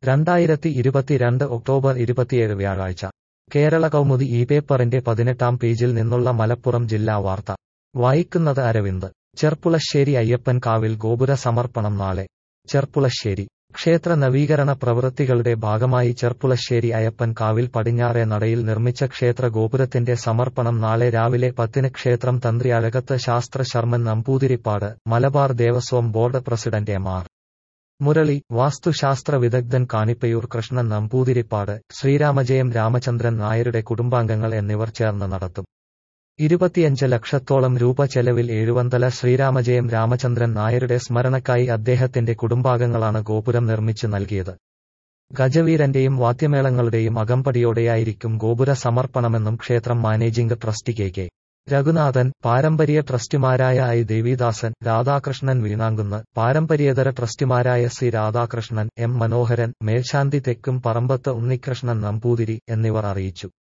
രണ്ടായിരത്തി ഇരുപത്തിരണ്ട് ഒക്ടോബർ ഇരുപത്തിയേഴ് വ്യാഴാഴ്ച കേരള കൗമുദി ഈ പേപ്പറിന്റെ പതിനെട്ടാം പേജിൽ നിന്നുള്ള മലപ്പുറം ജില്ലാ വാർത്ത വായിക്കുന്നത് അരവിന്ദ് ചെർപ്പുളശ്ശേരി അയ്യപ്പൻ കാവിൽ ഗോപുര സമർപ്പണം നാളെ ചെർപ്പുളശ്ശേരി ക്ഷേത്ര നവീകരണ പ്രവൃത്തികളുടെ ഭാഗമായി ചെർപ്പുളശ്ശേരി അയ്യപ്പൻ കാവിൽ പടിഞ്ഞാറെ നടയിൽ നിർമ്മിച്ച ക്ഷേത്ര ഗോപുരത്തിന്റെ സമർപ്പണം നാളെ രാവിലെ പത്തിന് ക്ഷേത്രം തന്ത്രി Azhakath Sasthra Sharman Namboothiripad Malabar Devaswom board president M R Murali വാസ്തുശാസ്ത്ര വിദഗ്ധൻ കാണിപ്പയൂർ കൃഷ്ണൻ നമ്പൂതിരിപ്പാട് ശ്രീരാമജയം രാമചന്ദ്രൻ നായരുടെ കുടുംബാംഗങ്ങൾ എന്നിവർ ചേർന്ന് നടത്തും ഇരുപത്തിയഞ്ച് ലക്ഷത്തോളം രൂപ ചെലവിൽ എഴുവന്തല ശ്രീരാമജയം രാമചന്ദ്രൻ നായരുടെ സ്മരണക്കായി അദ്ദേഹത്തിന്റെ കുടുംബാംഗങ്ങളാണ് ഗോപുരം നിർമ്മിച്ചു നൽകിയത് ഗജവീരന്റെയും വാദ്യമേളങ്ങളുടെയും അകമ്പടിയോടെയായിരിക്കും ഗോപുര സമർപ്പണമെന്നും ക്ഷേത്രം managing trustee K K Raghunathan പാരമ്പര്യ ട്രസ്റ്റിമാരായ ഐ ദേവിദാസൻ രാധാകൃഷ്ണൻ വീണാങ്കുന്ന് പാരമ്പര്യേതര ട്രസ്റ്റിമാരായ സി രാധാകൃഷ്ണൻ എം മനോഹരൻ മേൽശാന്തി തെക്കും പറമ്പത്ത് ഉണ്ണികൃഷ്ണൻ നമ്പൂതിരി എന്നിവർ അറിയിച്ചു